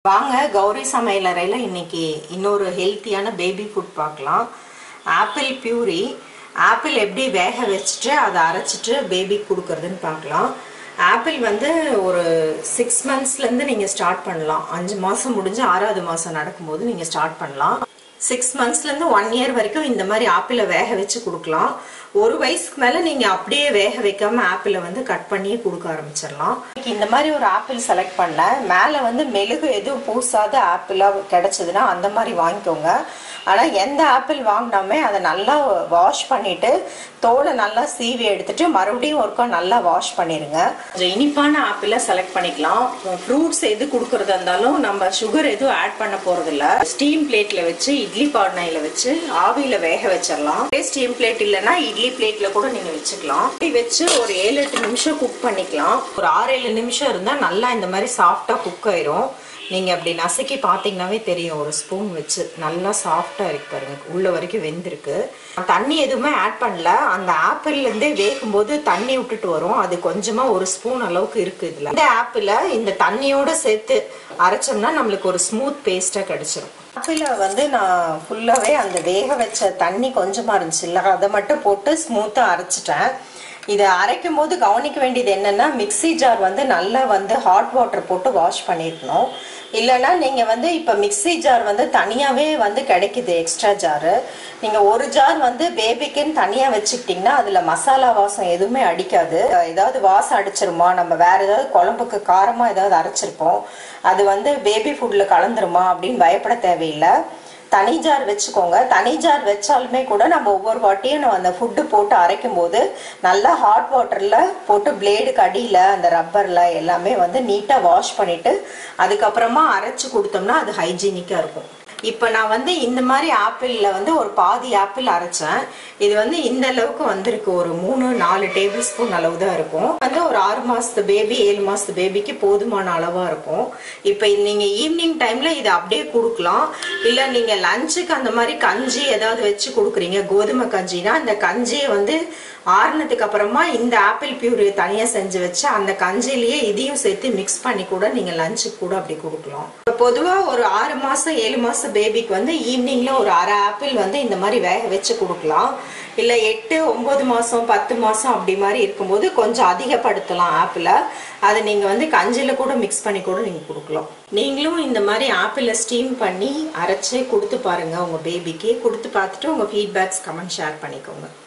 வாங்க கௌரி சமையலறையில் இன்னைக்கு இன்னொரு ஹெல்த்தியான பேபி ஃபுட் பார்க்கலாம் ஆப்பிள் பியூரி ஆப்பிள் எப்படி வேக வச்சுட்டு அதை அரைச்சிட்டு பேபிக்கு கொடுக்கறதுன்னு பார்க்கலாம் ஆப்பிள் வந்து ஒரு சிக்ஸ் மந்த்ஸ்லேருந்து நீங்கள் ஸ்டார்ட் பண்ணலாம் அஞ்சு மாதம் முடிஞ்சு ஆறாவது மாதம் நடக்கும்போது நீங்கள் ஸ்டார்ட் பண்ணலாம் சிக்ஸ் மந்த்ஸ்லேருந்து ஒன் இயர் வரைக்கும் இந்த மாதிரி ஆப்பிளை வேக வச்சு கொடுக்கலாம் ஒரு வயசுக்கு மேலே நீங்கள் அப்படியே வேக வைக்காம ஆப்பிளை வந்து கட் பண்ணியே கொடுக்க ஆரம்பிச்சிடலாம் இந்த மாதிரி ஒரு ஆப்பிள் செலக்ட் பண்ணேன் மேலே வந்து மெழுகு எதுவும் பூசாத ஆப்பிளாக கிடைச்சதுன்னா அந்த மாதிரி வாங்கிக்கோங்க ஆனால் எந்த ஆப்பிள் வாங்கினாமே அதை நல்லா வாஷ் பண்ணிட்டு தோலை நல்லா சீவி எடுத்துட்டு மறுபடியும் ஒருக்கா நல்லா வாஷ் பண்ணிடுங்க கொஞ்சம் இனிப்பான ஆப்பிளை செலக்ட் பண்ணிக்கலாம் ஃப்ரூட்ஸ் எது கொடுக்கறதா இருந்தாலும் நம்ம சுகர் எதுவும் ஆட் பண்ண போறதில்ல ஸ்டீம் பிளேட்ல வச்சு இட்லி பானையில வச்சு ஆவியில வேக வச்சிடலாம் ஸ்டீம் பிளேட் இல்லைன்னா இட்லி பிளேட்ல கூட நீங்க வச்சுக்கலாம் இப்படி வச்சு ஒரு ஏழு எட்டு நிமிஷம் குக் பண்ணிக்கலாம் ஒரு ஆறு ஏழு நிமிஷம் இருந்தா நல்லா இந்த மாதிரி சாஃப்டா குக் ஆயிரும் நீங்க அப்படி நசுக்கி பார்த்தீங்கன்னாவே தெரியும் ஒரு ஸ்பூன் வச்சு நல்லா சாஃப்டா இருக்கு பாருங்க உள்ள வரைக்கும் வெந்திருக்கு தண்ணி எதுவுமே ஆட் பண்ணல அந்த ஆப்பிள்ல இருந்தே வேகும்போது தண்ணி விட்டுட்டு வரும் அது கொஞ்சமா ஒரு ஸ்பூன் அளவுக்கு இருக்கு இதுல இந்த ஆப்பிள இந்த தண்ணியோட சேர்த்து அரைச்சோம்னா நம்மளுக்கு ஒரு ஸ்மூத் பேஸ்டா கிடைச்சிரும் ஆப்பிள வந்து நான் ஃபுல்லாவே அந்த வேக வச்ச தண்ணி கொஞ்சமா இருந்துச்சு இல்ல அதை மட்டும் போட்டு ஸ்மூத்தா அரைச்சிட்டேன் இதை அரைக்கும் போது கவனிக்க வேண்டியது என்னன்னா மிக்சி ஜார் வந்து நல்லா வந்து ஹாட் வாட்டர் போட்டு வாஷ் பண்ணிருக்கணும் இல்லைன்னா நீங்கள் வந்து இப்போ மிக்சி ஜார் வந்து தனியாகவே வந்து கிடைக்குது எக்ஸ்ட்ரா ஜாரு நீங்கள் ஒரு ஜார் வந்து பேபிக்குன்னு தனியாக வச்சுக்கிட்டிங்கன்னா அதில் மசாலா வாசம் எதுவுமே அடிக்காது ஏதாவது வாசம் அடிச்சிருமா நம்ம வேற ஏதாவது குழம்புக்கு காரமாக ஏதாவது அரைச்சிருப்போம் அது வந்து பேபி ஃபுட்டில் கலந்துருமா அப்படின்னு பயப்பட தேவையில்லை தனி ஜார் வச்சுக்கோங்க தனி ஜார் வச்சாலுமே கூட நம்ம ஒவ்வொரு வாட்டியும் நம்ம அந்த ஃபுட்டு போட்டு அரைக்கும் போது நல்லா ஹாட் வாட்டரில் போட்டு பிளேடுக்கு அடியில் அந்த ரப்பரில் எல்லாமே வந்து நீட்டாக வாஷ் பண்ணிவிட்டு அதுக்கப்புறமா அரைச்சி கொடுத்தோம்னா அது ஹைஜீனிக்காக இருக்கும் இப்போ நான் வந்து இந்த மாதிரி ஆப்பிளில் வந்து ஒரு பாதி ஆப்பிள் அரைச்சேன் இது வந்து இந்த அளவுக்கு வந்திருக்கு ஒரு மூணு நாலு டேபிள் ஸ்பூன் அளவு தான் இருக்கும் வந்து ஒரு ஆறு மாசத்து பேபி ஏழு மாசத்து பேபிக்கு போதுமான அளவா இருக்கும் இப்போ நீங்க ஈவினிங் டைம்ல இதை அப்படியே கொடுக்கலாம் இல்ல நீங்க லஞ்சுக்கு அந்த மாதிரி கஞ்சி ஏதாவது வச்சு கொடுக்குறீங்க கோதுமை கஞ்சினா அந்த கஞ்சியை வந்து ஆறுனதுக்கு அப்புறமா இந்த ஆப்பிள் பியூரி தனியா செஞ்சு வச்சு அந்த கஞ்சிலேயே இதையும் சேர்த்து மிக்ஸ் பண்ணி கூட நீங்க லஞ்சுக்கு கூட அப்படி கொடுக்கலாம் பொதுவா ஒரு ஆறு மாசம் ஏழு மாசம் பேபிக்கு வந்து ஈவினிங்ல ஒரு அரை ஆப்பிள் வந்து இந்த மாதிரி வேக வச்சு கொடுக்கலாம் இல்ல எட்டு ஒன்பது மாசம் பத்து மாசம் அப்படி மாதிரி இருக்கும்போது கொஞ்சம் அதிகப்படுத்தலாம் ஆப்பிளை அதை நீங்க வந்து கஞ்சில கூட மிக்ஸ் பண்ணி கூட நீங்க கொடுக்கலாம் நீங்களும் இந்த மாதிரி ஆப்பிளை ஸ்டீம் பண்ணி அரைச்சு கொடுத்து பாருங்க உங்க பேபிக்கு கொடுத்து பார்த்துட்டு உங்க ஃபீட்பேக்ஸ் கமெண்ட் ஷேர் பண்ணிக்கோங்க